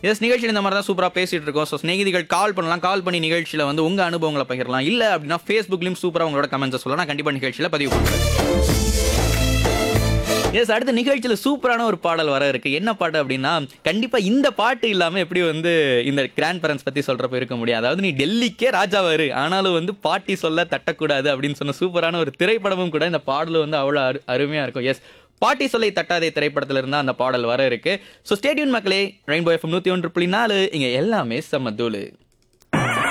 S நிகழ்ச்சியில் இந்த மாதிரி தான் சூப்பராக பேசிட்டு இருக்கோம் ஸோ ஸ்நேகிதிகள் கால் பண்ணலாம் கால் பண்ணி நிகழ்ச்சியில் வந்து உங்கள் அனுபவங்களை பகிரலாம் இல்லை அப்படின்னா ஃபேஸ்புக்லையும் சூப்பராக உங்களோட கமெண்ட்ஸை சொல்லலாம் நான் கண்டிப்பாக நிகழ்ச்சியில் பதிவு பண்ணுறேன் எஸ் அடுத்த நிகழ்ச்சியில் சூப்பரான ஒரு பாடல் வர இருக்கு என்ன பாட்டு அப்படின்னா கண்டிப்பா இந்த பாட்டு இல்லாம எப்படி வந்து இந்த கிராண்ட் பேரண்ட்ஸ் பத்தி சொல்றப்ப இருக்க முடியும் அதாவது நீ டெல்லிக்கே ராஜாவாரு ஆனாலும் வந்து பாட்டி சொல்ல தட்டக்கூடாது அப்படின்னு சொன்ன சூப்பரான ஒரு திரைப்படமும் கூட இந்த பாடல் வந்து அவ்வளோ அரு அருமையா இருக்கும் எஸ் பாட்டி சொல்லை தட்டாதே திரைப்படத்துல இருந்தா அந்த பாடல் வர இருக்கு ஸோ ஸ்டேடியன் மக்களே ரெயின்போ எஃப்எம் நூத்தி ஒன்று புள்ளி நாலு இங்க எல்லாமே செம்ம தூளு